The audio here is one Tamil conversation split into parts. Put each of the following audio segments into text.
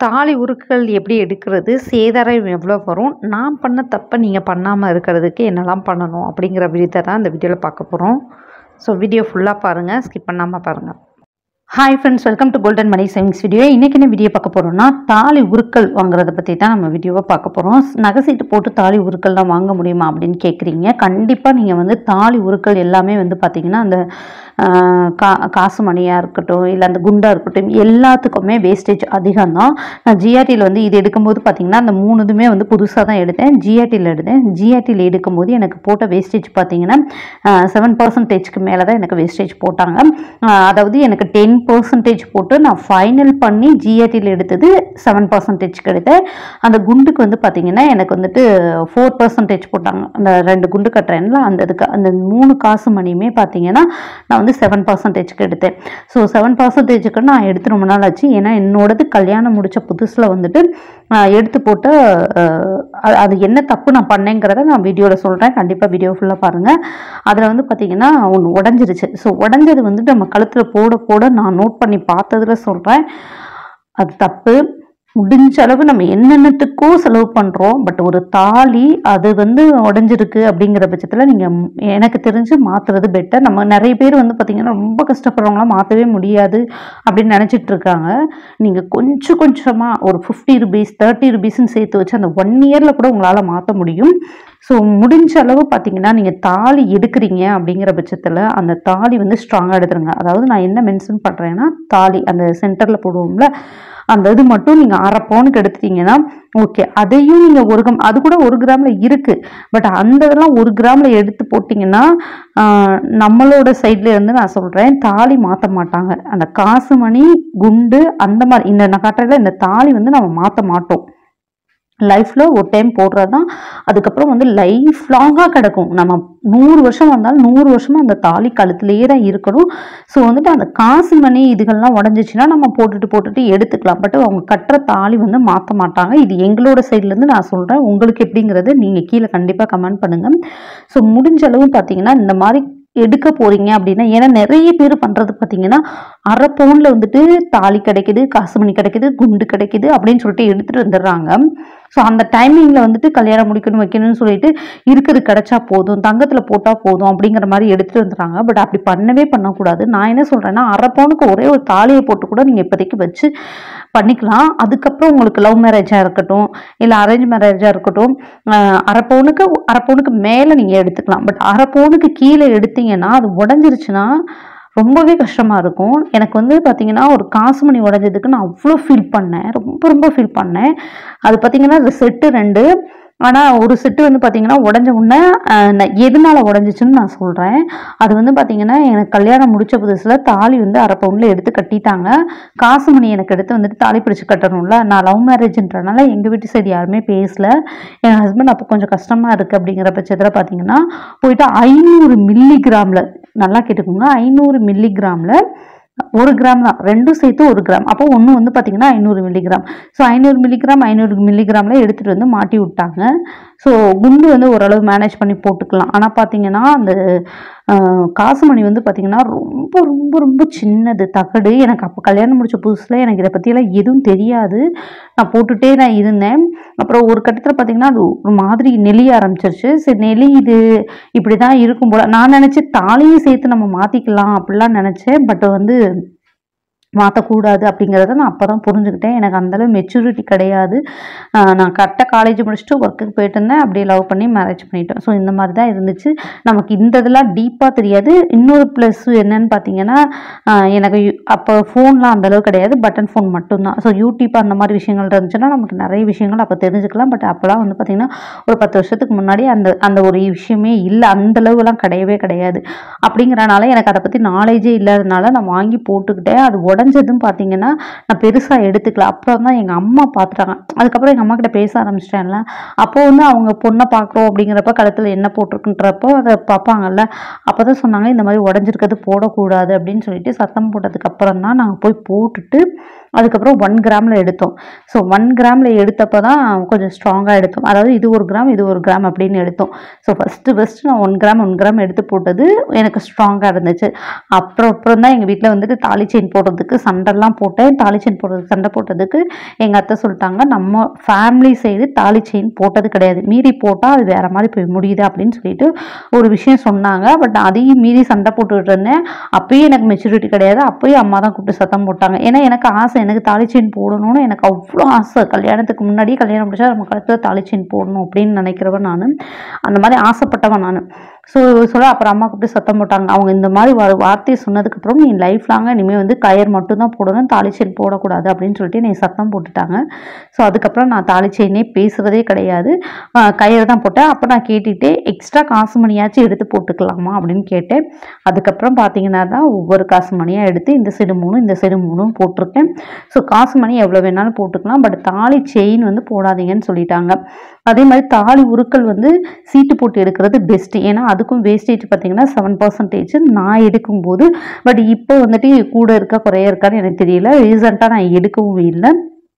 தாலி உருக்கள் எப்படி எடுக்கிறது சேதாரம் எவ்வளோ வரும் நான் பண்ண தப்பை நீங்கள் பண்ணாமல் இருக்கிறதுக்கு என்னெல்லாம் பண்ணணும் அப்படிங்கிற விஷயத்தை தான் இந்த வீடியோவில் பார்க்க போகிறோம் ஸோ வீடியோ ஃபுல்லாக பாருங்கள் ஸ்கிப் பண்ணாமல் பாருங்கள் hi friends welcome to golden money savings video இன்றைக்கி என்ன வீடியோ பார்க்க போகிறோம்னா தாலி உருக்கள் வாங்குறத பற்றி தான் நம்ம வீடியோவை பார்க்க போகிறோம் நகை சீட்டு போட்டு தாலி உருக்கள்லாம் வாங்க முடியுமா அப்படின்னு கேட்குறீங்க கண்டிப்பாக நீங்கள் வந்து தாலி உருக்கள் எல்லாமே வந்து பார்த்தீங்கன்னா அந்த ஆஹ், கா காசு மணியாக இருக்கட்டும் இல்லை அந்த குண்டாக இருக்கட்டும் எல்லாத்துக்குமே வேஸ்டேஜ் அதிகம் தான் நான் ஜிஆர்டியில் வந்து இது எடுக்கும்போது பார்த்தீங்கன்னா அந்த மூணுதுமே வந்து புதுசாக தான் எடுத்தேன் ஜிஆர்டியில் எடுத்தேன் ஜிஆர்டியில் எடுக்கும்போது எனக்கு போட்ட வேஸ்டேஜ் பார்த்தீங்கன்னா செவன் பர்சன்டேஜ்க்கு மேலே தான் எனக்கு வேஸ்டேஜ் போட்டாங்க ஆஹ் அதாவது எனக்கு டென் பர்சன்டேஜ் போட்டு நான் ஃபைனல் பண்ணி ஜிஆர்டியில் எடுத்தது செவன் பர்சன்டேஜ்க்கு எடுத்தேன் அந்த குண்டுக்கு வந்து பார்த்தீங்கன்னா எனக்கு வந்துட்டு ஃபோர் பர்சன்டேஜ் போட்டாங்க அந்த ரெண்டு குண்டு கட்டுறேன்ல அந்த இதுக்கு அந்த மூணு காசு மணியுமே பார்த்தீங்கன்னா நான் வந்து செவன் பர்சன்டேஜ்க்கு எடுத்தேன் ஸோ செவன் பர்சன்டேஜுக்கு நான் எடுத்து ரொம்ப நாள் ஆச்சு ஏன்னா என்னோடது கல்யாணம் முடிச்ச புதுசில் வந்துட்டு ஆஹ், எடுத்து போட்டு ஆஹ், அது- அது என்ன தப்பு நான் பண்ணேங்கிறத நான் வீடியோவில் சொல்கிறேன் கண்டிப்பாக வீடியோ ஃபுல்லாக பாருங்கள் அதில் வந்து பார்த்தீங்கன்னா ஒன்று உடஞ்சிருச்சு ஸோ உடஞ்சது வந்துட்டு நம்ம கழுத்தில் போட போட நான் நோட் பண்ணி பார்த்ததுல சொல்கிறேன் அது தப்பு முடிஞ்ச அளவு நம்ம என்னென்னத்துக்கோ செலவு பண்ணுறோம் பட் ஒரு தாலி அது வந்து உடஞ்சிருக்கு அப்படிங்கிற பட்சத்தில் நீங்கள் எனக்கு தெரிஞ்சு மாற்றுறது பெட்டர் நம்ம நிறைய பேர் வந்து பார்த்திங்கன்னா ரொம்ப கஷ்டப்படுறவங்களாம் மாற்றவே முடியாது அப்படின்னு நினச்சிட்டு இருக்காங்க நீங்கள் கொஞ்சம் கொஞ்சமாக ஒரு ஃபிஃப்டி ருபீஸ் தேர்ட்டி ருபீஸ்ன்னு சேர்த்து வச்சு அந்த ஒன் இயரில் கூட உங்களால் மாற்ற முடியும் ஸோ முடிஞ்ச அளவு பார்த்தீங்கன்னா நீங்கள் தாலி எடுக்கிறீங்க அப்படிங்கிற பட்சத்தில் அந்த தாலி வந்து ஸ்ட்ராங்காக எடுத்துருங்க அதாவது நான் என்ன மென்ஷன் பண்ணுறேன்னா தாலி அந்த சென்டரில் போடுவோம்ல அந்த இது மட்டும் நீங்கள் அரை பவுனுக்கு எடுத்துட்டீங்கன்னா ஓகே அதையும் நீங்கள் ஒரு கிராம் அது கூட ஒரு கிராமில் இருக்குது பட் அந்த இதெல்லாம் ஒரு கிராமில் எடுத்து போட்டிங்கன்னா ஆஹ், நம்மளோட சைட்ல இருந்து நான் சொல்கிறேன் தாலி மாற்ற மாட்டாங்க அந்த காசு மணி குண்டு அந்த மாதிரி இந்த நான் காட்டுறதுல இந்த தாலி வந்து நம்ம மாற்ற மாட்டோம் லைஃப்பில் ஒரு டைம் போடுறது தான் அதுக்கப்புறம் வந்து லைஃப் லாங்காக கிடக்கும் நம்ம நூறு வருஷம் வந்தாலும் நூறு வருஷமாக அந்த தாலி கழுத்துலேயே தான் இருக்கணும் ஸோ வந்துட்டு அந்த காசு மணி இதுகள்லாம் உடஞ்சிச்சின்னா நம்ம போட்டுட்டு போட்டுட்டு எடுத்துக்கலாம் பட் அவங்க கட்டுற தாலி வந்து மாற்ற மாட்டாங்க இது எங்களோட சைட்லேருந்து நான் சொல்கிறேன் உங்களுக்கு எப்படிங்கிறது நீங்கள் கீழே கண்டிப்பாக கமெண்ட் பண்ணுங்கள் ஸோ முடிஞ்ச அளவு பார்த்தீங்கன்னா இந்த மாதிரி எடுக்க போறீங்க அப்படின்னா ஏன்னா நிறைய பேர் பண்றது பார்த்தீங்கன்னா அரை பவுன்ல வந்துட்டு தாலி கிடைக்குது காசு மணி கிடைக்குது குண்டு கிடைக்குது அப்படின்னு சொல்லிட்டு எடுத்துட்டு வந்துடுறாங்க ஸோ அந்த டைமிங்கில் வந்துட்டு கல்யாணம் முடிக்கணும் வைக்கணும்னு சொல்லிட்டு இருக்கிறது கிடைச்சா போதும் தங்கத்தில் போட்டால் போதும் அப்படிங்கிற மாதிரி எடுத்துட்டு வந்துடுறாங்க பட் அப்படி பண்ணவே பண்ணக்கூடாது நான் என்ன சொல்கிறேன்னா அரை பவுனுக்கு ஒரே ஒரு தாலியை போட்டு கூட நீங்கள் இப்போதைக்கு வச்சு பண்ணிக்கலாம் அதுக்கப்புறம் உங்களுக்கு லவ் மேரேஜாக இருக்கட்டும் இல்லை அரேஞ்ச் மேரேஜாக இருக்கட்டும் ஆஹ் அரை பவுனுக்கு அரை பவுனுக்கு மேலே நீங்கள் எடுத்துக்கலாம் பட் அரை பவுனுக்கு கீழே எடுத்தீங்கன்னா அது உடஞ்சிருச்சுன்னா ரொம்பவே கஷ்டமாக இருக்கும் எனக்கு வந்து பார்த்தீங்கன்னா ஒரு காசு மணி உடஞ்சதுக்கு நான் அவ்வளோ ஃபீல் பண்ணேன் ரொம்ப ரொம்ப ஃபீல் பண்ணேன் அது பார்த்தீங்கன்னா அது செட்டு ரெண்டு ஆனால் ஒரு செட்டு வந்து பார்த்தீங்கன்னா உடஞ்ச உடனே ஆஹ், நான் எதனால உடஞ்சிச்சுன்னு நான் சொல்கிறேன் அது வந்து பார்த்தீங்கன்னா எனக்கு கல்யாணம் முடிச்ச புதுசில் தாலி வந்து அரை பவுனில் எடுத்து கட்டிட்டாங்க காசு மணி எனக்கு எடுத்து வந்துட்டு தாலி பிடிச்சு கட்டணும்ல நான் லவ் மேரேஜ்ன்றனால எங்கள் வீட்டு சைடு யாருமே பேசல என் ஹஸ்பண்ட் அப்போ கொஞ்சம் கஷ்டமாக இருக்குது அப்படிங்கிற பட்சத்தில் பார்த்தீங்கன்னா போயிட்டு ஐநூறு மில்லிகிராமில் நல்லா கேட்டுக்கோங்க ஐநூறு மில்லிகிராமில் ஒரு கிராம் தான் ரெண்டும் சேர்த்து ஒரு கிராம் அப்போ ஒன்று வந்து பார்த்தீங்கன்னா ஐநூறு மில்லிகிராம் ஸோ ஐநூறு மில்லிகிராம் ஐநூறு மில்லிகிராமில் எடுத்துகிட்டு வந்து மாட்டி விட்டாங்க ஸோ குண்டு வந்து ஓரளவு மேனேஜ் பண்ணி போட்டுக்கலாம் ஆனால் பார்த்தீங்கன்னா அந்த ஆஹ், காசு மணி வந்து பார்த்தீங்கன்னா ரொம்ப ரொம்ப ரொம்ப சின்னது தகடு எனக்கு அப்போ கல்யாணம் முடிச்ச புதுசில் எனக்கு இதை பற்றியெல்லாம் எதுவும் தெரியாது நான் போட்டுகிட்டே நான் இருந்தேன் அப்புறம் ஒரு கட்டத்தில் பார்த்தீங்கன்னா அது ஒரு மாதிரி நெளிய ஆரம்பிச்சிருச்சு சரி நெளி இது இப்படி தான் இருக்கும் போல நான் நினச்சேன் தாலியும் சேர்த்து நம்ம மாற்றிக்கலாம் அப்படிலாம் நினச்சேன் பட் வந்து மாற்றக்கூடாது அப்படிங்கிறத நான் அப்போ தான் புரிஞ்சுக்கிட்டேன் எனக்கு அந்தளவு மெச்சூரிட்டி கிடையாது ஆஹ் நான் கரெக்டாக காலேஜ் முடிச்சுட்டு ஒர்க்குக்கு போயிட்டு இருந்தேன் அப்படியே லவ் பண்ணி மேரேஜ் பண்ணிட்டோம் ஸோ இந்த மாதிரி தான் இருந்துச்சு நமக்கு இந்த இதெல்லாம் டீப்பாக தெரியாது இன்னொரு ப்ளஸ் என்னன்னு பார்த்தீங்கன்னா ஆஹ் எனக்கு யு- அப்போ ஃபோன்லாம் அந்தளவு கிடையாது பட்டன் ஃபோன் மட்டும்தான் ஸோ யூடியூப் அந்த மாதிரி விஷயங்கள் இருந்துச்சுன்னா நமக்கு நிறைய விஷயங்கள் அப்போ தெரிஞ்சுக்கலாம் பட் அப்போலாம் வந்து பார்த்திங்கன்னா ஒரு பத்து வருஷத்துக்கு முன்னாடி அந்த அந்த ஒரு விஷயமே இல்லை அந்த அளவுலாம் கிடையவே கிடையாது அப்படிங்கிறனால எனக்கு அதை பற்றி நாலேஜே இல்லாதனால நான் வாங்கி போட்டுக்கிட்டேன் அது உடஞ்சதும் பார்த்தீங்கன்னா நான் பெருசாக எடுத்துக்கல அப்புறம் தான் எங்கள் அம்மா பார்த்துட்டாங்க அதுக்கப்புறம் எங்கள் அம்மா கிட்ட பேச ஆரம்பிச்சிட்டேன்ல அப்போ வந்து அவங்க பொண்ணை பார்க்குறோம் அப்படிங்கிறப்ப கழுத்தில் என்ன போட்டிருக்குன்றப்போ அதை பார்ப்பாங்கல்ல அப்போ தான் சொன்னாங்க இந்த மாதிரி உடஞ்சிருக்கிறது போடக்கூடாது அப்படின்னு சொல்லிட்டு சத்தம் போட்டதுக்கு அப்புறம் தான் நாங்கள் போய் போட்டுட்டு அதுக்கப்புறம் ஒன் கிராமில் எடுத்தோம் ஸோ ஒன் கிராமில் எடுத்தப்போ தான் கொஞ்சம் ஸ்ட்ராங்காக எடுத்தோம் அதாவது இது ஒரு கிராம் இது ஒரு கிராம் அப்படின்னு எடுத்தோம் ஸோ ஃபஸ்ட்டு ஃபஸ்ட்டு நான் ஒன் கிராம் ஒன் கிராம் எடுத்து போட்டது எனக்கு ஸ்ட்ராங்காக இருந்துச்சு அப்புறம் அப்புறம் தான் எங்கள் வீட்டில் வந்துட்டு தாலி செயின் போடுறதுக்கு சண்டைலாம் போட்டேன் தாலி செயின் போடுறதுக்கு சண்டை போட்டதுக்கு எங்கள் அத்தை சொல்லிட்டாங்க நம்ம ஃபேமிலி சைடு தாலி செயின் போட்டது கிடையாது மீறி போட்டால் அது வேறு மாதிரி போய் முடியுது அப்படின்னு சொல்லிட்டு ஒரு விஷயம் சொன்னாங்க பட் அதையும் மீறி சண்டை போட்டுக்கிட்டு இருந்தேன் அப்பயும் எனக்கு மெச்சூரிட்டி கிடையாது அப்பயும் அம்மா தான் கூப்பிட்டு சத்தம் போட்டாங்க ஏன்னா எனக்கு ஆசை எனக்கு தாலி செயின் போடணும்னு எனக்கு அவ்வளோ ஆசை கல்யாணத்துக்கு முன்னாடி கல்யாணம் முடிச்சா நம்ம கழுத்தில் தாலி செயின் போடணும் அப்படின்னு நினைக்கிறவன் நான் அந்த மாதிரி ஆசைப்பட்டவன் நான் ஸோ சொல்ல அப்புறம் அம்மா கூப்பிட்டு சத்தம் போட்டாங்க அவங்க இந்த மாதிரி வா- வார்த்தையை சொன்னதுக்கப்புறம் நீ லைஃப் லாங்காக இனிமேல் வந்து கயர் மட்டும்தான் போடணும் தாலி செயின் போடக்கூடாது அப்படின்னு சொல்லிட்டு என்னை சத்தம் போட்டுட்டாங்க ஸோ அதுக்கப்புறம் நான் தாலி செயினே பேசுகிறதே கிடையாது ஆஹ் கயிறு தான் போட்டேன் அப்போ நான் கேட்டுகிட்டே எக்ஸ்ட்ரா காசு மணியாச்சும் எடுத்து போட்டுக்கலாமா அப்படின்னு கேட்டேன் அதுக்கப்புறம் பார்த்தீங்கன்னா தான் ஒவ்வொரு காசு மணியாக எடுத்து இந்த சைடு மூணு இந்த சைடு மூணும் போட்டிருக்கேன் ஸோ காசு மணி எவ்வளோ வேணாலும் போட்டுக்கலாம் பட் தாலி செயின் வந்து போடாதீங்கன்னு சொல்லிட்டாங்க அதே மாதிரி தாலி உருக்கள் வந்து சீட்டு போட்டு எடுக்கிறது பெஸ்ட் ஏன்னா அதுக்கும் வேஸ்டேஜ் பார்த்தீங்கன்னா செவன் பர்சன்டேஜ் நான் எடுக்கும்போது பட் இப்போ வந்துட்டு கூட இருக்கா குறைய இருக்கான்னு எனக்கு தெரியல ரீசெண்டாக நான் எடுக்கவும் இல்லை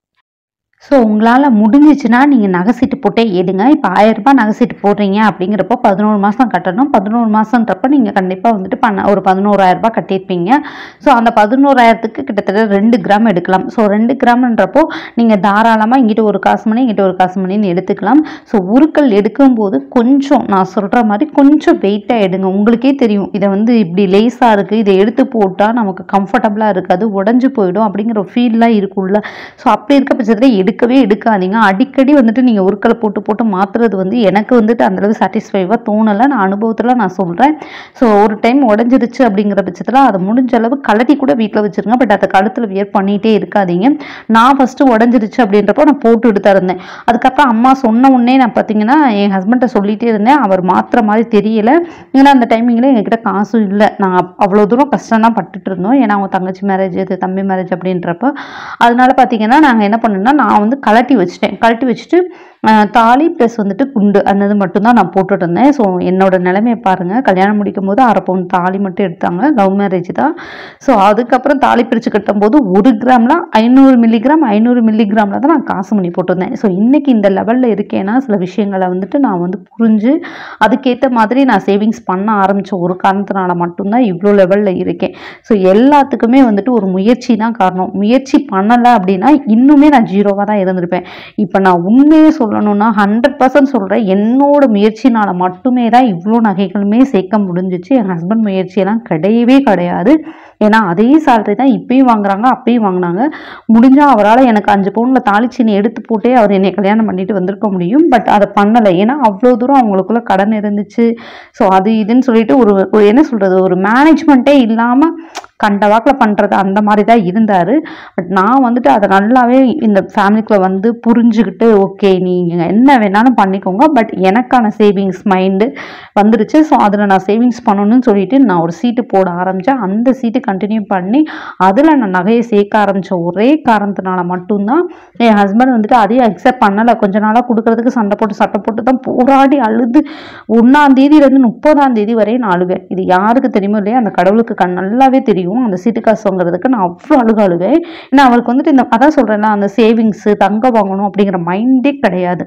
ஸோ உங்களால் முடிஞ்சிச்சுன்னா நீங்கள் நகை சீட்டு போட்டே எடுங்க இப்போ ஆயிரரூபா நகை சீட்டு போடுறீங்க அப்படிங்கிறப்போ பதினோரு மாதம் கட்டணும் பதினோரு மாதன்றப்ப நீங்கள் கண்டிப்பாக வந்துட்டு பண்ண ஒரு பதினோராயிரரூபா கட்டியிருப்பீங்க ஸோ அந்த பதினோராயிரத்துக்கு கிட்டத்தட்ட ரெண்டு கிராம் எடுக்கலாம் ஸோ ரெண்டு கிராம்ன்றப்போ நீங்கள் தாராளமாக இங்கிட்ட ஒரு காசு மணி இங்கிட்ட ஒரு காசு மணின்னு எடுத்துக்கலாம் ஸோ உருக்கள் எடுக்கும்போது கொஞ்சம் நான் சொல்கிற மாதிரி கொஞ்சம் வெயிட்டாக எடுங்க உங்களுக்கே தெரியும் இதை வந்து இப்படி லேஸாக இருக்குது இதை எடுத்து போட்டால் நமக்கு கம்ஃபர்டபுளாக இருக்காது உடஞ்சி போயிடும் அப்படிங்கிற ஒரு ஃபீல்லாம் இருக்கும்ல ஸோ அப்படி இருக்க பட்சத்தில் எடுக்கவே எடுக்காதீங்க அடிக்கடி வந்துட்டு நீங்கள் உருக்களை போட்டு போட்டு மாற்றுறது வந்து எனக்கு வந்துட்டு அந்தளவு சாட்டிஸ்ஃபைவாக தோணலை நான் அனுபவத்தில் நான் சொல்கிறேன் ஸோ ஒரு டைம் உடஞ்சிருச்சு அப்படிங்கிற பட்சத்தில் அதை முடிஞ்ச அளவு கலட்டி கூட வீட்டில் வச்சுருங்க பட் அதை கழுத்தில் வியர் பண்ணிகிட்டே இருக்காதீங்க நான் ஃபஸ்ட்டு உடஞ்சிருச்சு அப்படின்றப்போ நான் போட்டுட்டு தான் இருந்தேன் அதுக்கப்புறம் அம்மா சொன்ன உடனே நான் பார்த்தீங்கன்னா என் ஹஸ்பண்ட்டை சொல்லிகிட்டே இருந்தேன் அவர் மாற்றுற மாதிரி தெரியல ஏன்னா அந்த டைமிங்கில் எங்ககிட்ட காசும் இல்லை நான் அவ்வளோ தூரம் கஷ்டம் தான் பட்டுட்டு இருந்தோம் ஏன்னா அவங்க தங்கச்சி மேரேஜ் இது தம்பி மேரேஜ் அப்படின்றப்ப அதனால பார்த்தீங்கன்னா நாங்கள் என்ன பண்ணோம்னா நான் வந்து கலட்டி வச்சுட்டேன் கலட்டி வச்சுட்டு ஆஹ், தாலி ப்ளஸ் வந்துட்டு குண்டு அந்த இது மட்டும்தான் நான் போட்டுட்டு இருந்தேன் ஸோ என்னோட நிலைமையை பாருங்கள் கல்யாணம் முடிக்கும் போது அரை பவுன் தாலி மட்டும் எடுத்தாங்க லவ் மேரேஜ் தான் ஸோ அதுக்கப்புறம் தாலி பிரித்து கட்டும்போது ஒரு கிராமில் ஐநூறு மில்லிகிராம் ஐநூறு மில்லிகிராமில் தான் நான் காசு மணி போட்டிருந்தேன் ஸோ இன்றைக்கி இந்த லெவலில் இருக்கேன்னா சில விஷயங்களை வந்துட்டு நான் வந்து புரிஞ்சு அதுக்கேற்ற மாதிரி நான் சேவிங்ஸ் பண்ண ஆரம்பித்த ஒரு காரணத்தினால மட்டும்தான் இவ்வளோ லெவலில் இருக்கேன் ஸோ எல்லாத்துக்குமே வந்துட்டு ஒரு முயற்சி தான் காரணம் முயற்சி பண்ணலை அப்படின்னா இன்னுமே நான் ஜீரோவாக தான் இருந்திருப்பேன் இப்போ நான் உண்மையே சொல்லணும்னா ஹண்ட்ரட் பர்சன்ட் சொல்கிறேன் என்னோட முயற்சினால் மட்டுமே தான் இவ்வளோ நகைகளுமே சேர்க்க முடிஞ்சிச்சு என் ஹஸ்பண்ட் முயற்சியெல்லாம் கிடையவே கிடையாது ஏன்னா அதே சேலரி தான் இப்பயும் வாங்குறாங்க அப்பயும் வாங்கினாங்க முடிஞ்சால் அவரால் எனக்கு அஞ்சு பவுனில் தாளிச்சினி எடுத்து போட்டே அவர் என்னை கல்யாணம் பண்ணிட்டு வந்திருக்க முடியும் பட் அதை பண்ணலை ஏன்னா அவ்வளோ தூரம் அவங்களுக்குள்ள கடன் இருந்துச்சு ஸோ அது இதுன்னு சொல்லிட்டு ஒரு ஒரு என்ன சொல்கிறது ஒரு மேனேஜ்மெண்ட்டே இல்லாமல் கண்ட வாக்கில் பண்ணுறது அந்த மாதிரி தான் இருந்தார் பட் நான் வந்துட்டு அதை நல்லாவே இந்த ஃபேமிலிக்குள்ளே வந்து புரிஞ்சுக்கிட்டு ஓகே நீங்கள் என்ன வேணாலும் பண்ணிக்கோங்க பட் எனக்கான சேவிங்ஸ் மைண்டு வந்துருச்சு ஸோ அதில் நான் சேவிங்ஸ் பண்ணணும்னு சொல்லிட்டு நான் ஒரு சீட்டு போட ஆரம்பித்தேன் அந்த சீட்டு கண்டினியூ பண்ணி அதில் நான் நகையை சேர்க்க ஆரம்பித்த ஒரே காரணத்தினால மட்டும்தான் என் ஹஸ்பண்ட் வந்துட்டு அதையும் அக்செப்ட் பண்ணலை கொஞ்ச நாளாக கொடுக்கறதுக்கு சண்டை போட்டு சட்டை போட்டு தான் போராடி அழுது ஒன்றாம் தேதியிலேருந்து முப்பதாம் தேதி வரை நான் அழுவேன் இது யாருக்கு தெரியுமோ இல்லையா அந்த கடவுளுக்கு கண் நல்லாவே தெரியும் அந்த சீட்டு காசு வாங்குறதுக்கு நான் அவ்வளோ அழுக அழுவேன் ஏன்னா அவருக்கு வந்துட்டு இந்த அதான் சொல்கிறேன்னா அந்த சேவிங்ஸு தங்கம் வாங்கணும் அப்படிங்கிற மைண்டே கிடையாது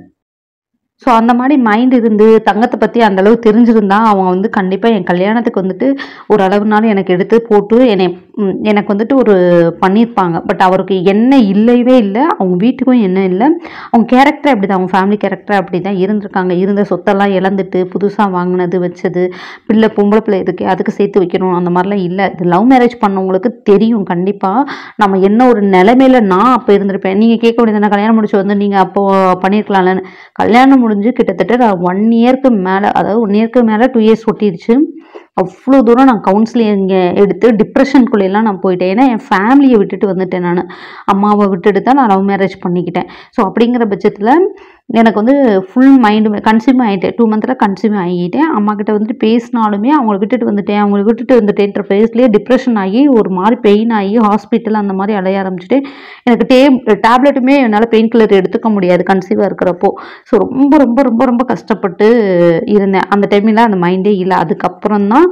ஸோ அந்த மாதிரி மைண்ட் இருந்து தங்கத்தை பற்றி அந்த அளவு தெரிஞ்சிருந்தா அவங்க வந்து கண்டிப்பாக என் கல்யாணத்துக்கு வந்துட்டு ஒரு அளவுனாலும் எனக்கு எடுத்து போட்டு என்னை ம், எனக்கு வந்துட்டு ஒரு பண்ணியிருப்பாங்க பட் அவருக்கு என்ன இல்லவே இல்லை அவங்க வீட்டுக்கும் என்ன இல்லை அவங்க கேரக்டர் அப்படி தான் அவங்க ஃபேமிலி கேரக்டர் அப்படி தான் இருந்திருக்காங்க இருந்த சொத்தெல்லாம் இழந்துட்டு புதுசாக வாங்கினது வச்சது பிள்ளை பொம்பளை பிள்ளை இருக்கு அதுக்கு சேர்த்து வைக்கணும் அந்த மாதிரிலாம் இல்லை இது லவ் மேரேஜ் பண்ணவங்களுக்கு தெரியும் கண்டிப்பாக நம்ம என்ன ஒரு நிலைமையில நான் அப்போ இருந்திருப்பேன் நீங்கள் கேட்க வேண்டியது கல்யாணம் முடிச்சு வந்து நீங்கள் அப்போ பண்ணியிருக்கலாம்லன்னு கல்யாணம் முடிஞ்சு கிட்டத்தட்ட நான் ஒன் இயர்க்கு மேலே அதாவது ஒன் இயர்க்கு மேலே டூ இயர்ஸ் ஒட்டிடுச்சு அவ்வளோ தூரம் நான் கவுன்சிலிங் எடுத்து டிப்ரெஷனுக்குள்ளேலாம் நான் போயிட்டேன் ஏன்னா என் ஃபேமிலியை விட்டுட்டு வந்துட்டேன் நான் அம்மாவை விட்டுட்டு தான் நான் லவ் மேரேஜ் பண்ணிக்கிட்டேன் ஸோ அப்படிங்கிற பட்சத்தில் எனக்கு வந்து ஃபுல் மைண்டு கன்சியூம் ஆகிட்டேன் டூ மந்தில் கன்சியூம் ஆகிட்டேன் அம்மா கிட்ட வந்துட்டு பேசினாலுமே அவங்கள விட்டுட்டு வந்துட்டேன் அவங்கள விட்டுட்டு வந்துட்டேன்ற ஃபேஸ்லேயே டிப்ரெஷன் ஆகி ஒரு மாதிரி பெயின் ஆகி ஹாஸ்பிட்டல் அந்த மாதிரி அலைய ஆரம்பிச்சிட்டு எனக்கு டே டேப்லெட்டுமே என்னால் பெயின் கில்லர் எடுத்துக்க முடியாது கன்சீவாக இருக்கிறப்போ ஸோ ரொம்ப ரொம்ப ரொம்ப ரொம்ப கஷ்டப்பட்டு இருந்தேன் அந்த டைமில் அந்த மைண்டே இல்லை அதுக்கப்புறம் தான்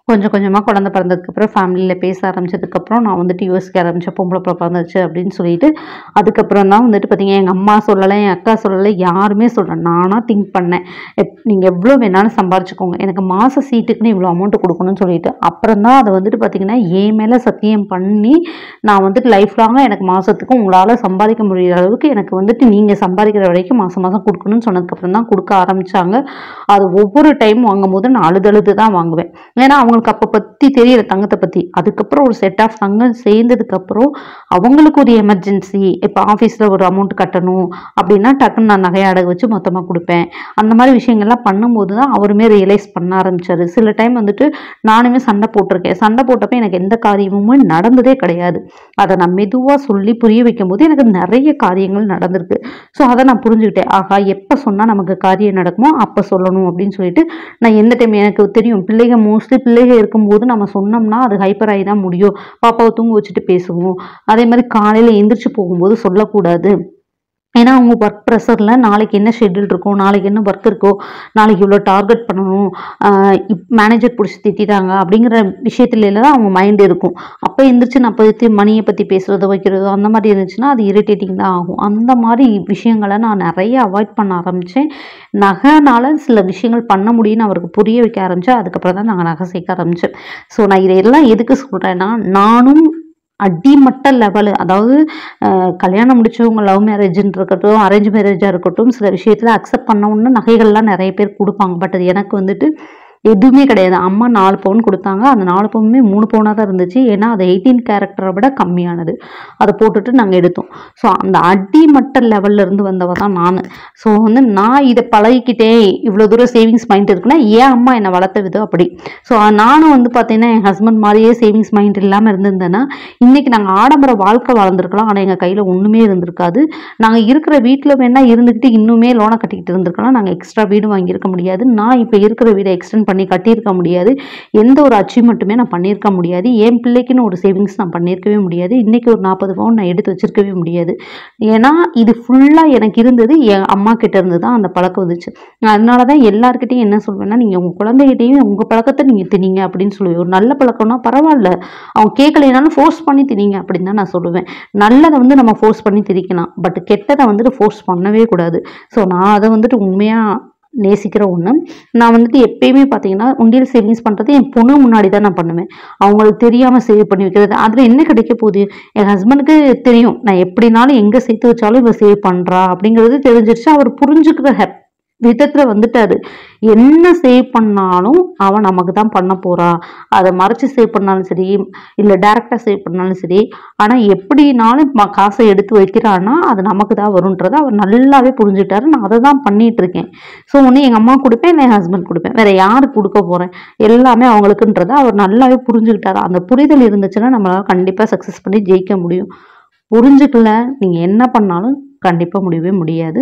கொஞ்சம் கொஞ்சமாக குழந்தை பிறந்ததுக்கப்புறம் ஃபேமிலியில் பேச ஆரம்பிச்சதுக்கப்புறம் நான் வந்துட்டு யோசிக்க ஆரம்பித்தேன் பொம்பளை பிள்ளை பிறந்துச்சு அப்படின்னு சொல்லிட்டு அதுக்கப்புறம் தான் வந்துட்டு பார்த்தீங்க எங்கள் அம்மா சொல்லலை என் அக்கா சொல்லலை யாருமே சொல்லலை நானாக திங்க் பண்ணேன் நீங்கள் எவ்வளோ வேணாலும் சம்பாரிச்சுக்கோங்க எனக்கு மாத சீட்டுக்குன்னு இவ்வளோ அமௌண்ட் கொடுக்கணும்னு சொல்லிட்டு அப்புறம் தான் அதை வந்துட்டு பார்த்தீங்கன்னா என் மேலே சத்தியம் பண்ணி நான் வந்துட்டு லைஃப் லாங்காக எனக்கு மாதத்துக்கு உங்களால் சம்பாதிக்க முடியிற அளவுக்கு எனக்கு வந்துட்டு நீங்கள் சம்பாதிக்கிற வரைக்கும் மாதம் மாதம் கொடுக்கணும்னு சொன்னதுக்கப்புறம் தான் கொடுக்க ஆரம்பித்தாங்க அது ஒவ்வொரு டைம் வாங்கும் போது நான் அழுதழுது தான் வாங்குவேன் ஏன்னா அவங்களுக்கு அப்போ பற்றி தெரியல தங்கத்தை பற்றி அதுக்கப்புறம் ஒரு செட் ஆஃப் தங்கம் சேர்ந்ததுக்கப்புறம் அவங்களுக்கு ஒரு எமர்ஜென்சி இப்போ ஆஃபீஸில் ஒரு அமௌண்ட் கட்டணும் அப்படின்னா டக்குன்னு நான் நகையை அடகு வச்சு மொத்தமாக கொடுப்பேன் அந்த மாதிரி விஷயங்கள்லாம் பண்ணும்போது தான் அவருமே ரியலைஸ் பண்ண ஆரம்பிச்சாரு சில டைம் வந்துட்டு நானுமே சண்டை போட்டிருக்கேன் சண்டை போட்டப்ப எனக்கு எந்த காரியமுமே நடந்ததே கிடையாது அதை நான் மெதுவாக சொல்லி புரிய வைக்கும் போது எனக்கு நிறைய காரியங்கள் நடந்திருக்கு ஸோ அதை நான் புரிஞ்சுக்கிட்டேன் ஆகா எப்போ சொன்னால் நமக்கு காரியம் நடக்குமோ அப்போ சொல்லணும் அப்படின்னு சொல்லிட்டு நான் எந்த டைம் எனக்கு தெரியும் பிள்ளைங்க மோஸ்ட்லி பிள்ளைங்க இருக்கும்போது நம்ம சொன்னோம்னா அது ஹைப்பர் ஆகி தான் முடியும் பாப்பாவை தூங்க வச்சுட்டு பேசுவோம் அதே மாதிரி காலையில் எந்திரிச்சு போகும்போது சொல்லக்கூடாது ஏன்னா அவங்க ஒர்க் ப்ரெஷரில் நாளைக்கு என்ன ஷெட்யூல் இருக்கும் நாளைக்கு என்ன ஒர்க் இருக்கோ நாளைக்கு இவ்வளோ டார்கெட் பண்ணணும் ஆஹ் இப் மேனேஜர் பிடிச்சி திட்டிட்டாங்க அப்படிங்கிற விஷயத்துல எல்லாம் அவங்க மைண்ட் இருக்கும் அப்போ எந்திரிச்சு நான் பற்றி மணியை பற்றி பேசுகிறதோ வைக்கிறதோ அந்த மாதிரி இருந்துச்சுன்னா அது இரிட்டேட்டிங் தான் ஆகும் அந்த மாதிரி விஷயங்களை நான் நிறைய அவாய்ட் பண்ண ஆரம்பித்தேன் நகைனால சில விஷயங்கள் பண்ண முடியும்னு அவருக்கு புரிய வைக்க ஆரம்பித்தேன் அதுக்கப்புறம் தான் நாங்கள் நகை சேர்க்க ஆரம்பித்தேன் ஸோ நான் இதையெல்லாம் எதுக்கு சொல்கிறேன்னா நானும் அடிமட்ட லெவலு அதாவது அஹ், கல்யாணம் முடிச்சவங்க லவ் மேரேஜ்ன்னு இருக்கட்டும் அரேஞ்ச் மேரேஜாக இருக்கட்டும் சில விஷயத்தில் அக்செப்ட் பண்ண உடனே நகைகள்லாம் நிறைய பேர் கொடுப்பாங்க பட் அது எனக்கு வந்துட்டு எதுவுமே கிடையாது அம்மா நாலு பவுன் கொடுத்தாங்க அந்த நாலு பவுனுமே மூணு பவுனாக தான் இருந்துச்சு ஏன்னா அது எயிட்டீன் கேரக்டரை விட கம்மியானது அதை போட்டுட்டு நாங்கள் எடுத்தோம் ஸோ அந்த அடிமட்ட லெவல்ல இருந்து வந்தவ தான் நான் ஸோ வந்து நான் இதை பழகிக்கிட்டேன் இவ்வளோ தூரம் சேவிங்ஸ் மைண்ட் இருக்குன்னா ஏன் அம்மா என்னை வளர்த்த விதம் அப்படி ஸோ நானும் வந்து பார்த்தீங்கன்னா என் ஹஸ்பண்ட் மாதிரியே சேவிங்ஸ் மைண்ட் இல்லாமல் இருந்திருந்தேன்னா இன்னைக்கு நாங்கள் ஆடம்பர வாழ்க்கை வாழ்ந்திருக்கலாம் ஆனால் எங்கள் கையில் ஒன்றுமே இருந்திருக்காது நாங்கள் இருக்கிற வீட்டில் வேணா இருந்துக்கிட்டு இன்னுமே லோனை கட்டிக்கிட்டு இருந்திருக்கலாம் நாங்கள் எக்ஸ்ட்ரா வீடு வாங்கியிருக்க முடியாது நான் இப்போ இருக்கிற வீடை எக்ஸ்டெண்ட் பண்ணி கட்டியிருக்க முடியாது எந்த ஒரு அச்சீவ்மெண்ட்டுமே நான் பண்ணியிருக்க முடியாது என் பிள்ளைக்குன்னு ஒரு சேவிங்ஸ் நான் பண்ணியிருக்கவே முடியாது இன்னைக்கு ஒரு நாற்பது பவுன் நான் எடுத்து வச்சிருக்கவே முடியாது ஏன்னா இது ஃபுல்லாக எனக்கு இருந்தது என் அம்மா கிட்ட இருந்து தான் அந்த பழக்கம் வந்துச்சு நான் அதனால தான் எல்லாருக்கிட்டையும் என்ன சொல்வேன்னா நீங்கள் உங்கள் குழந்தைகிட்டையும் உங்கள் பழக்கத்தை நீங்கள் திணிங்க அப்படின்னு சொல்லுவேன் ஒரு நல்ல பழக்கம்னா பரவாயில்ல அவங்க கேட்கலைனாலும் ஃபோர்ஸ் பண்ணி திணிங்க அப்படின்னு தான் நான் சொல்லுவேன் நல்லதை வந்து நம்ம ஃபோர்ஸ் பண்ணி திரிக்கலாம் பட் கெட்டதை வந்துட்டு ஃபோர்ஸ் பண்ணவே கூடாது ஸோ நான் அதை வந்துட்டு உண்மையாக நேசிக்கிற ஒன்று நான் வந்துட்டு எப்பயுமே பார்த்தீங்கன்னா உண்டியல் சேவிங்ஸ் பண்ணுறது என் பொண்ணு முன்னாடி தான் நான் பண்ணுவேன் அவங்களுக்கு தெரியாமல் சேவ் பண்ணி வைக்கிறது அதில் என்ன கிடைக்க போகுது என் ஹஸ்பண்டுக்கு தெரியும் நான் எப்படினாலும் எங்கே சேர்த்து வச்சாலும் இவ சேவ் பண்ணுறா அப்படிங்கிறது தெரிஞ்சிருச்சு அவர் புரிஞ்சுக்கிற ஹெப் விதத்தில் வந்துட்டாரு என்ன சேவ் பண்ணாலும் அவன் நமக்கு தான் பண்ண போறா அதை மறைச்சு சேவ் பண்ணாலும் சரி இல்லை டேரெக்டாக சேவ் பண்ணாலும் சரி ஆனால் எப்படினாலும் ம- காசை எடுத்து வைக்கிறான்னா அது நமக்கு தான் வரும்ன்றதை அவர் நல்லாவே புரிஞ்சுட்டாரு நான் அதை தான் பண்ணிட்டு இருக்கேன் ஸோ ஒன்று எங்கள் அம்மா கொடுப்பேன் இல்லை என் ஹஸ்பண்ட் கொடுப்பேன் வேற யாருக்கு கொடுக்க போகிறேன் எல்லாமே அவங்களுக்குன்றதை அவர் நல்லாவே புரிஞ்சுக்கிட்டாரு அந்த புரிதல் இருந்துச்சுன்னா நம்மளால கண்டிப்பாக சக்ஸஸ் பண்ணி ஜெயிக்க முடியும் புரிஞ்சுக்கல நீங்கள் என்ன பண்ணாலும் கண்டிப்பாக முடியவே முடியாது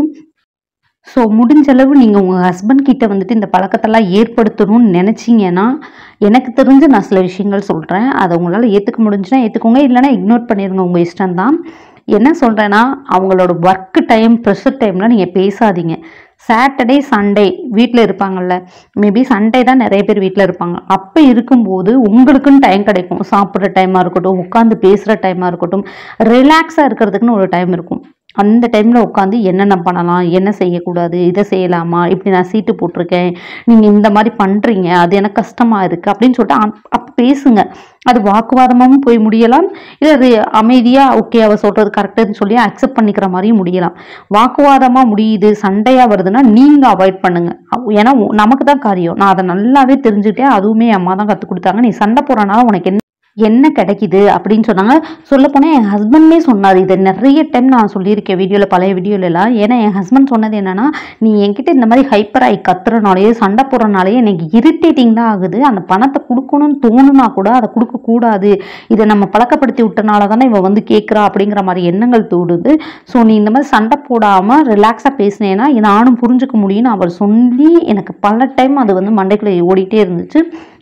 ஸோ முடிஞ்ச அளவு நீங்கள் உங்கள் ஹஸ்பண்ட் கிட்ட வந்துட்டு இந்த பழக்கத்தெல்லாம் ஏற்படுத்தணும்னு நினச்சிங்கன்னா எனக்கு தெரிஞ்ச நான் சில விஷயங்கள் சொல்கிறேன் அதை உங்களால் ஏற்றுக்க முடிஞ்சுன்னா ஏற்றுக்கோங்க இல்லைன்னா இக்னோர் பண்ணிடுங்க உங்கள் இஷ்டம்தான் என்ன சொல்கிறேன்னா அவங்களோட ஒர்க் டைம் ப்ரெஷர் டைமில் நீங்கள் பேசாதீங்க சாட்டர்டே சண்டே வீட்டில் இருப்பாங்கல்ல மேபி சண்டே தான் நிறைய பேர் வீட்டில் இருப்பாங்க அப்போ இருக்கும்போது உங்களுக்குன்னு டைம் கிடைக்கும் சாப்பிட்ற டைமாக இருக்கட்டும் உட்காந்து பேசுகிற டைமாக இருக்கட்டும் ரிலாக்ஸாக இருக்கிறதுக்குன்னு ஒரு டைம் இருக்கும் அந்த டைமில் உட்காந்து என்னென்ன பண்ணலாம் என்ன செய்யக்கூடாது இதை செய்யலாமா இப்படி நான் சீட்டு போட்டிருக்கேன் நீங்கள் இந்த மாதிரி பண்ணுறீங்க அது எனக்கு கஷ்டமாக இருக்குது அப்படின்னு சொல்லிட்டு அப்போ பேசுங்க அது வாக்குவாதமாகவும் போய் முடியலாம் இல்லை அது அமைதியாக ஓகே அவ சொல்கிறது கரெக்டுன்னு சொல்லி அக்செப்ட் பண்ணிக்கிற மாதிரியும் முடியலாம் வாக்குவாதமாக முடியுது சண்டையாக வருதுன்னா நீங்கள் அவாய்ட் பண்ணுங்க அவ- ஏன்னா உ- நமக்கு தான் காரியம் நான் அதை நல்லாவே தெரிஞ்சுக்கிட்டேன் அதுவுமே என் அம்மா தான் கற்றுக் கொடுத்தாங்க நீ சண்டை போடுறனால உனக்கு என்ன என்ன கிடைக்குது அப்படின்னு சொன்னாங்க சொல்லப்போனால் என் ஹஸ்பண்டே சொன்னார் இதை நிறைய டைம் நான் சொல்லியிருக்கேன் வீடியோவில் பழைய வீடியோலலாம் ஏன்னா என் ஹஸ்பண்ட் சொன்னது என்னன்னா நீ என்கிட்ட இந்த மாதிரி ஹைப்பர் ஆகி கத்துறனாலேயே சண்டை போடுறனாலேயே எனக்கு இரிட்டேட்டிங் தான் ஆகுது அந்த பணத்தை கொடுக்கணும்னு தோணுனா கூட அதை கொடுக்கக்கூடாது இதை நம்ம பழக்கப்படுத்தி விட்டனால தானே இவன் வந்து கேட்குறா அப்படிங்கிற மாதிரி எண்ணங்கள் தோடுது ஸோ நீ இந்த மாதிரி சண்டை போடாமல் ரிலாக்ஸாக பேசினேன்னா நானும் புரிஞ்சுக்க முடியும்னு அவர் சொல்லி எனக்கு பல டைம் அது வந்து மண்டைக்குள்ளே ஓடிட்டே இருந்துச்சு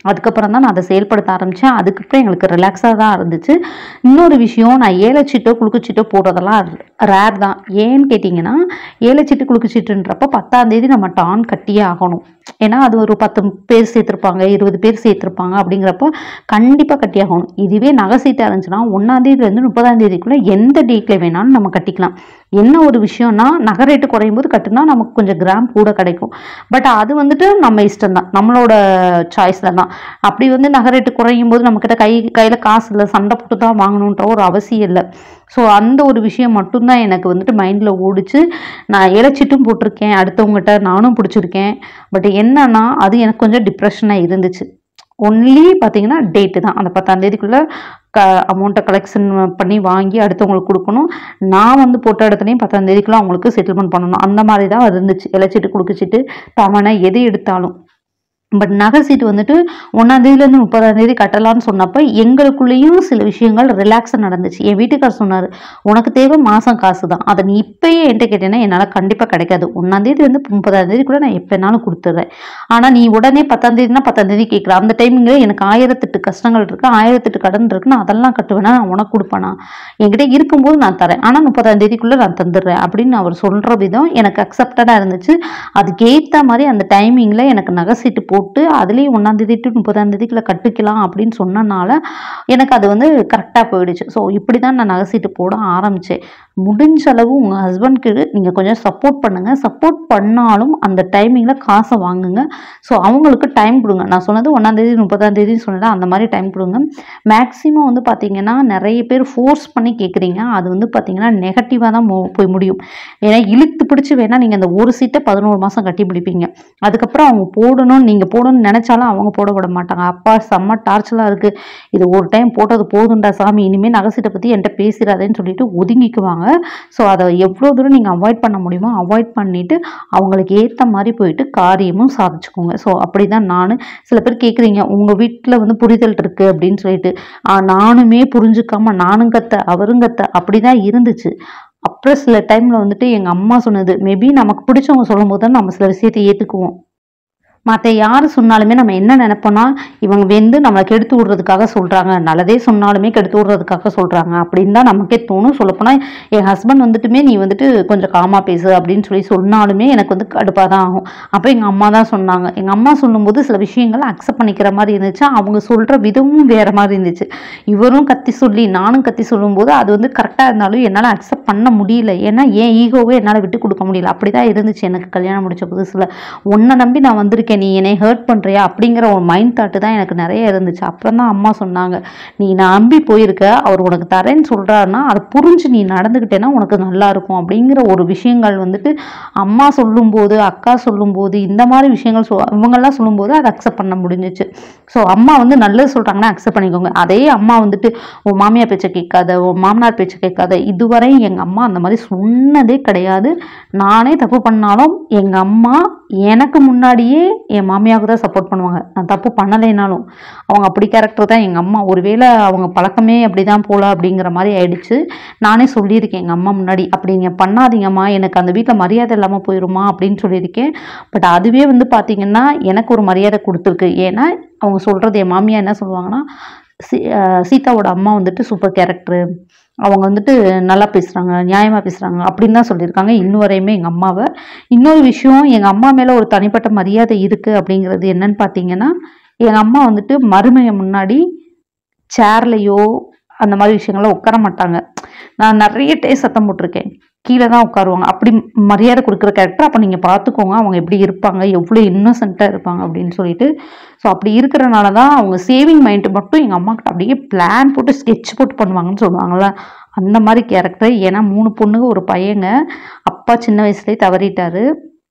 அதுக்கப்புறம் தான் நான் அதை செயல்படுத்த ஆரம்பித்தேன் அதுக்கப்புறம் எங்களுக்கு ரிலாக்ஸாக தான் இருந்துச்சு இன்னொரு விஷயம் நான் ஏலச்சீட்டோ குலுக்குச்சீட்டோ போடுறதெல்லாம் ரேர் தான் ஏன்னு கேட்டிங்கன்னா ஏலச்சீட்டு குலுக்குச்சீட்டுன்றப்ப பத்தாம் தேதி நம்ம டான் கட்டியே ஆகணும் ஏன்னா அது ஒரு பத்து பேர் சேர்த்துருப்பாங்க இருபது பேர் சேர்த்துருப்பாங்க அப்படிங்கிறப்போ கண்டிப்பாக கட்டி ஆகணும் இதுவே நகை சீட்டாக இருந்துச்சுன்னா ஒன்றாந்தேதிலேருந்து முப்பதாம் தேதிக்குள்ளே எந்த டேட்டில் வேணாலும் நம்ம கட்டிக்கலாம் என்ன ஒரு விஷயம்னா நகை ரேட்டு குறையும் போது கட்டுனா நமக்கு கொஞ்சம் கிராம் கூட கிடைக்கும் பட் அது வந்துட்டு நம்ம இஷ்டம் தான் நம்மளோட சாய்ஸில் தான் அப்படி வந்து நகை ரேட்டு குறையும் போது நம்மக்கிட்ட கை கையில் காசு இல்லை சண்டை போட்டு தான் வாங்கணுன்ற ஒரு அவசியம் இல்லை ஸோ அந்த ஒரு விஷயம் மட்டும்தான் எனக்கு வந்துட்டு மைண்டில் ஓடிச்சு நான் இழைச்சிட்டும் போட்டிருக்கேன் அடுத்தவங்ககிட்ட நானும் பிடிச்சிருக்கேன் பட் என்னன்னா அது எனக்கு கொஞ்சம் டிப்ரெஷனாக இருந்துச்சு ஒன்லி பார்த்தீங்கன்னா டேட்டு தான் அந்த பத்தாம் தேதிக்குள்ளே க அமௌண்ட்டை கலெக்ஷன் பண்ணி வாங்கி அடுத்தவங்களுக்கு கொடுக்கணும் நான் வந்து போட்ட இடத்துலையும் பத்தாம் தேதிக்குள்ள அவங்களுக்கு செட்டில்மெண்ட் பண்ணணும் அந்த மாதிரி தான் இருந்துச்சு இழைச்சிட்டு கொடுக்குச்சிட்டு தவணை எது எடுத்தாலும் பட் நகை சீட்டு வந்துட்டு ஒன்றாந்தேதியிலேருந்து முப்பதாம் தேதி கட்டலாம்னு சொன்னப்போ எங்களுக்குள்ளேயும் சில விஷயங்கள் ரிலாக்ஸாக நடந்துச்சு என் வீட்டுக்கார் சொன்னார் உனக்கு தேவை மாதம் காசு தான் அதை நீ இப்பயே என்கிட்ட கேட்டேன்னா என்னால் கண்டிப்பாக கிடைக்காது ஒன்றாந்தேதி வந்து முப்பதாம் தேதிக்குள்ளே நான் எப்போனாலும் கொடுத்துட்றேன் ஆனால் நீ உடனே பத்தாம் தேதினா பத்தாம் தேதி கேட்குற அந்த டைமிங்கில் எனக்கு ஆயிரத்தெட்டு கஷ்டங்கள் இருக்குது ஆயிரத்தெட்டு கடன் இருக்குது நான் அதெல்லாம் கட்டுவேனா நான் உனக்கு கொடுப்பேனா என்கிட்ட இருக்கும்போது நான் தரேன் ஆனால் முப்பதாம் தேதிக்குள்ளே நான் தந்துடுறேன் அப்படின்னு அவர் சொல்கிற விதம் எனக்கு அக்செப்டடாக இருந்துச்சு அதுக்கேற்ற மாதிரி அந்த டைமிங்கில் எனக்கு நகை சீட்டு போட்டு அதுலேயும் ஒன்றாந்தேதி டு முப்பதாம் தேதிக்குள்ள கட்டிக்கலாம் அப்படின்னு சொன்னனால எனக்கு அது வந்து கரெக்டாக போயிடுச்சு ஸோ இப்படி தான் நான் நகை சீட்டு போட ஆரம்பித்தேன் முடிஞ்ச அளவு உங்கள் ஹஸ்பண்ட்க்கு நீங்கள் கொஞ்சம் சப்போர்ட் பண்ணுங்கள் சப்போர்ட் பண்ணாலும் அந்த டைமிங்கில் காசை வாங்குங்க ஸோ அவங்களுக்கு டைம் கொடுங்க நான் சொன்னது ஒன்றாந்தேதி முப்பதாம் தேதின்னு சொன்னல அந்த மாதிரி டைம் கொடுங்க மேக்ஸிமம் வந்து பார்த்தீங்கன்னா நிறைய பேர் ஃபோர்ஸ் பண்ணி கேட்குறீங்க அது வந்து பார்த்தீங்கன்னா நெகட்டிவாக தான் மோ- போய் முடியும் ஏன்னா இழுத்து பிடிச்சி வேணால் நீங்கள் அந்த ஒரு சீட்டை பதினோரு மாதம் கட்டி பிடிப்பீங்க அதுக்கப்புறம் அவங்க போடணும்னு நீங்கள் போடணும்னு நினச்சாலும் அவங்க போட விட மாட்டாங்க அப்பா செம்ம டார்ச்சலாக இருக்குது இது ஒரு டைம் போட்டது போதும்டா சாமி இனிமேல் நகை சீட்டை பற்றி என்கிட்ட பேசிடாதேன்னு சொல்லிட்டு ஒதுங்கிக்குவாங்க ஸோ அதை எவ்வளோ தூரம் நீங்கள் அவாய்ட் பண்ண முடியுமோ அவாய்ட் பண்ணிவிட்டு அவங்களுக்கு ஏற்ற மாதிரி போயிட்டு காரியமும் சாதிச்சுக்கோங்க ஸோ அப்படி தான் நான் சில பேர் கேட்குறீங்க உங்கள் வீட்டில் வந்து புரிதல் இருக்குது அப்படின்னு சொல்லிட்டு ஆ, நானுமே புரிஞ்சுக்காம நானும் கத்த அவரும் கத்த அப்படி தான் இருந்துச்சு அப்புறம் சில டைமில் வந்துட்டு எங்கள் அம்மா சொன்னது மேபி நமக்கு பிடிச்சவங்க சொல்லும்போது தான் நம்ம சில விஷயத்தை ஏற்றுக்குவோம் மற்ற யார் சொன்னாலுமே நம்ம என்ன நினைப்போம்னா இவங்க வந்து நம்மளை கெடுத்து விடுறதுக்காக சொல்கிறாங்க நல்லதே சொன்னாலுமே கெடுத்து விடுறதுக்காக சொல்கிறாங்க அப்படின்னு தான் நமக்கே தோணும் சொல்லப்போனால் என் ஹஸ்பண்ட் வந்துட்டுமே நீ வந்துட்டு கொஞ்சம் காமா பேசு அப்படின்னு சொல்லி சொன்னாலுமே எனக்கு வந்து கடுப்பாக தான் ஆகும் அப்போ எங்கள் அம்மா தான் சொன்னாங்க எங்கள் அம்மா சொல்லும்போது சில விஷயங்களை அக்செப்ட் பண்ணிக்கிற மாதிரி இருந்துச்சு அவங்க சொல்கிற விதமும் வேறு மாதிரி இருந்துச்சு இவரும் கத்தி சொல்லி நானும் கத்தி சொல்லும்போது அது வந்து கரெக்டாக இருந்தாலும் என்னால் அக்செப்ட் பண்ண முடியல ஏன்னா என் ஈகோவை என்னால் விட்டு கொடுக்க முடியல அப்படி தான் இருந்துச்சு எனக்கு கல்யாணம் முடிச்ச புதுசில் உன்னை நம்பி நான் வந்திருக்கேன் நீ என்னை ஹர்ட் பண்ணுறியா அப்படிங்கிற ஒரு மைண்ட் தாட்டு தான் எனக்கு நிறைய இருந்துச்சு அப்புறம் தான் அம்மா சொன்னாங்க நீ நம்பி போயிருக்க அவர் உனக்கு தரேன்னு சொல்கிறாருன்னா அதை புரிஞ்சு நீ நடந்துக்கிட்டேன்னா உனக்கு நல்லா இருக்கும் அப்படிங்கிற ஒரு விஷயங்கள் வந்துட்டு அம்மா சொல்லும்போது அக்கா சொல்லும்போது இந்த மாதிரி விஷயங்கள் சொல் இவங்கெல்லாம் சொல்லும்போது அதை அக்செப்ட் பண்ண முடிஞ்சிச்சு ஸோ அம்மா வந்து நல்லது சொல்கிறாங்கன்னா அக்செப்ட் பண்ணிக்கோங்க அதே அம்மா வந்துட்டு உன் மாமியார் பேச்சை கேட்காத உன் மாமனார் பேச்சை கேட்காத இதுவரை எங்கள் அம்மா அந்த மாதிரி சொன்னதே கிடையாது நானே தப்பு பண்ணாலும் எங்கள் அம்மா எனக்கு முன்னாடியே என் மாமியாவுக்கு தான் சப்போர்ட் பண்ணுவாங்க நான் தப்பு பண்ணலைனாலும் அவங்க அப்படி கேரக்டர் தான் எங்கள் அம்மா ஒருவேளை அவங்க பழக்கமே அப்படி தான் போல அப்படிங்கிற மாதிரி ஆயிடுச்சு நானே சொல்லியிருக்கேன் எங்கள் அம்மா முன்னாடி அப்படி நீங்கள் பண்ணாதீங்கம்மா எனக்கு அந்த வீட்டில் மரியாதை இல்லாமல் போயிருமா அப்படின்னு சொல்லியிருக்கேன் பட் அதுவே வந்து பார்த்தீங்கன்னா எனக்கு ஒரு மரியாதை கொடுத்துருக்கு ஏன்னா அவங்க சொல்கிறது என் மாமியார் என்ன சொல்லுவாங்கன்னா சீ அஹ் சீதாவோட அம்மா வந்துட்டு சூப்பர் கேரக்டரு அவங்க வந்துட்டு நல்லா பேசுகிறாங்க நியாயமாக பேசுகிறாங்க அப்படின்னு தான் சொல்லியிருக்காங்க இன்ன வரையுமே எங்கள் அம்மாவை இன்னொரு விஷயம் எங்கள் அம்மா மேலே ஒரு தனிப்பட்ட மரியாதை இருக்குது அப்படிங்கிறது என்னன்னு பார்த்தீங்கன்னா எங்கள் அம்மா வந்துட்டு மருமையை முன்னாடி சேர்லையோ அந்த மாதிரி விஷயங்கள்லாம் உட்கார மாட்டாங்க நான் நிறைய டே சத்தம் போட்டிருக்கேன் கீழே தான் உட்காருவாங்க அப்படி மரியாதை கொடுக்குற கேரக்டர் அப்போ நீங்கள் பார்த்துக்கோங்க அவங்க எப்படி இருப்பாங்க எவ்வளோ இன்னோசென்ட்டாக இருப்பாங்க அப்படின்னு சொல்லிட்டு ஸோ அப்படி இருக்கிறனால தான் அவங்க சேவிங் மைண்ட் மட்டும் எங்கள் அம்மாக்கிட்ட அப்படியே பிளான் போட்டு ஸ்கெட்ச் போட்டு பண்ணுவாங்கன்னு சொல்லுவாங்கள்ல அந்த மாதிரி கேரக்டர் ஏன்னா மூணு பொண்ணுங்க ஒரு பையங்க அப்பா சின்ன வயசுலேயே தவறிட்டாரு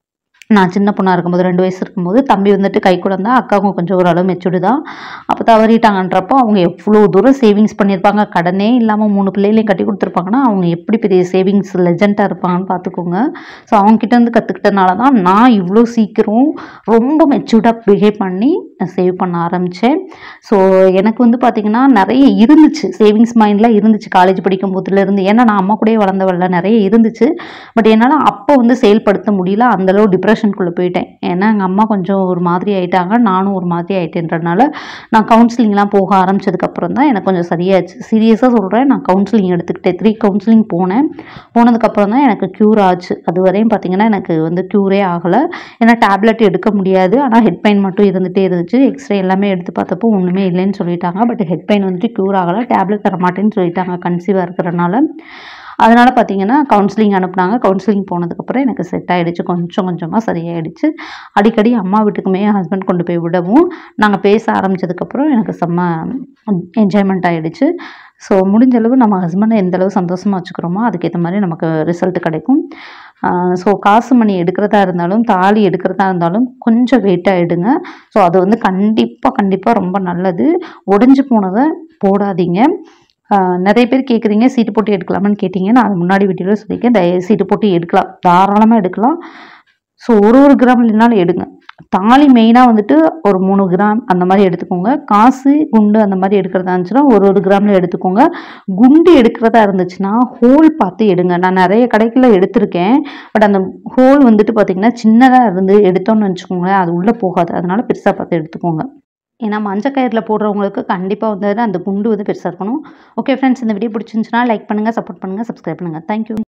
நான் சின்ன பொண்ணாக இருக்கும்போது ரெண்டு வயசு இருக்கும்போது தம்பி வந்துட்டு கை குழந்தா அக்காவும் கொஞ்சம் ஓரளவு மெச்சூர்டு தான் அப்போ தவறிட்டாங்கன்றப்போ அவங்க எவ்வளோ தூரம் சேவிங்ஸ் பண்ணியிருப்பாங்க கடனே இல்லாமல் மூணு பிள்ளைகளையும் கட்டி கொடுத்துருப்பாங்கன்னா அவங்க எப்படி பெரிய சேவிங்ஸ் லெஜெண்டாக இருப்பாங்கன்னு பார்த்துக்கோங்க ஸோ அவங்ககிட்ட இருந்து கற்றுக்கிட்டனால தான் நான் இவ்வளோ சீக்கிரம் ரொம்ப மெச்சூர்டாக பிஹேவ் பண்ணி சேவ் பண்ண ஆரம்பித்தேன் ஸோ எனக்கு வந்து பார்த்திங்கன்னா நிறைய இருந்துச்சு சேவிங்ஸ் மைண்டில் இருந்துச்சு காலேஜ் படிக்கும் போதுலேருந்து ஏன்னா நான் அம்மா கூடயே வளர்ந்தவள்ள நிறைய இருந்துச்சு பட் என்னால் அப்போ வந்து செயல்படுத்த முடியல அந்தளவு டிப்ரெஷன் டிப்ரெஷனுக்குள்ளே போயிட்டேன் ஏன்னா எங்கள் அம்மா கொஞ்சம் ஒரு மாதிரி ஆயிட்டாங்க நானும் ஒரு மாதிரி ஆயிட்டேன்றனால நான் கவுன்சிலிங்லாம் போக ஆரம்பிச்சதுக்கப்புறம் தான் எனக்கு கொஞ்சம் சரியாச்சு சீரியஸாக சொல்கிறேன் நான் கவுன்சிலிங் எடுத்துக்கிட்டேன் த்ரீ கவுன்சிலிங் போனேன் போனதுக்கப்புறம் தான் எனக்கு க்யூர் ஆச்சு அது வரையும் பார்த்தீங்கன்னா எனக்கு வந்து க்யூரே ஆகலை ஏன்னா டேப்லெட் எடுக்க முடியாது ஆனால் ஹெட் பெயின் மட்டும் இருந்துகிட்டே இருந்துச்சு எக்ஸ்ரே எல்லாமே எடுத்து பார்த்தப்போ ஒன்றுமே இல்லைன்னு சொல்லிட்டாங்க பட் ஹெட் பெயின் வந்துட்டு க்யூர் ஆகலை டேப்லெட் தர மாட்டேன்னு சொல்லிட்டாங்க கன்சீவாக இருக்கிறனால அதனால் பார்த்தீங்கன்னா கவுன்சிலிங் அனுப்புனாங்க கவுன்சிலிங் போனதுக்கப்புறம் எனக்கு செட் ஆகிடுச்சு கொஞ்சம் கொஞ்சமாக சரியாயிடுச்சு அடிக்கடி அம்மா வீட்டுக்குமே என் ஹஸ்பண்ட் கொண்டு போய் விடவும் நாங்கள் பேச ஆரம்பிச்சதுக்கப்புறம் எனக்கு செம்ம என்ஜாய்மெண்ட் ஆகிடுச்சு ஸோ முடிஞ்ச அளவு நம்ம ஹஸ்பண்டை எந்த அளவு சந்தோஷமாக வச்சுக்கிறோமோ அதுக்கேற்ற மாதிரி நமக்கு ரிசல்ட் கிடைக்கும் ஸோ காசு மணி எடுக்கிறதா இருந்தாலும் தாலி எடுக்கிறதா இருந்தாலும் கொஞ்சம் வெயிட்டாக எடுங்க ஸோ அது வந்து கண்டிப்பாக கண்டிப்பாக ரொம்ப நல்லது உடஞ்சி போனதை போடாதீங்க ஆஹ் நிறைய பேர் கேட்குறீங்க சீட்டு போட்டு எடுக்கலாமான்னு கேட்டிங்க நான் அது முன்னாடி வீடியோவில் சொல்லியிருக்கேன் தயவு சீட்டு போட்டு எடுக்கலாம் தாராளமாக எடுக்கலாம் ஸோ ஒரு ஒரு கிராம் இல்லைனாலும் எடுங்க தாலி மெயினாக வந்துட்டு ஒரு மூணு கிராம் அந்த மாதிரி எடுத்துக்கோங்க காசு குண்டு அந்த மாதிரி எடுக்கிறதா இருந்துச்சுன்னா ஒரு ஒரு கிராமில் எடுத்துக்கோங்க குண்டு எடுக்கிறதா இருந்துச்சுன்னா ஹோல் பார்த்து எடுங்க நான் நிறைய கடைகளில் எடுத்திருக்கேன் பட் அந்த ஹோல் வந்துட்டு பார்த்திங்கன்னா சின்னதாக இருந்து எடுத்தோம்னு வச்சுக்கோங்களேன் அது உள்ளே போகாது அதனால பெருசாக பார்த்து எடுத்துக்கோங்க ஏன்னா மஞ்சள் கயிறில் போடுறவங்களுக்கு கண்டிப்பாக வந்து அந்த குண்டு வந்து பெருசாக இருக்கணும் ஓகே ஃப்ரெண்ட்ஸ் இந்த வீடியோ பிடிச்சிருந்துச்சுன்னா லைக் பண்ணுங்கள் சப்போர்ட் பண்ணுங்கள் சப்ஸ்கிரைப் பண்ணுங்கள் தேங்க்யூ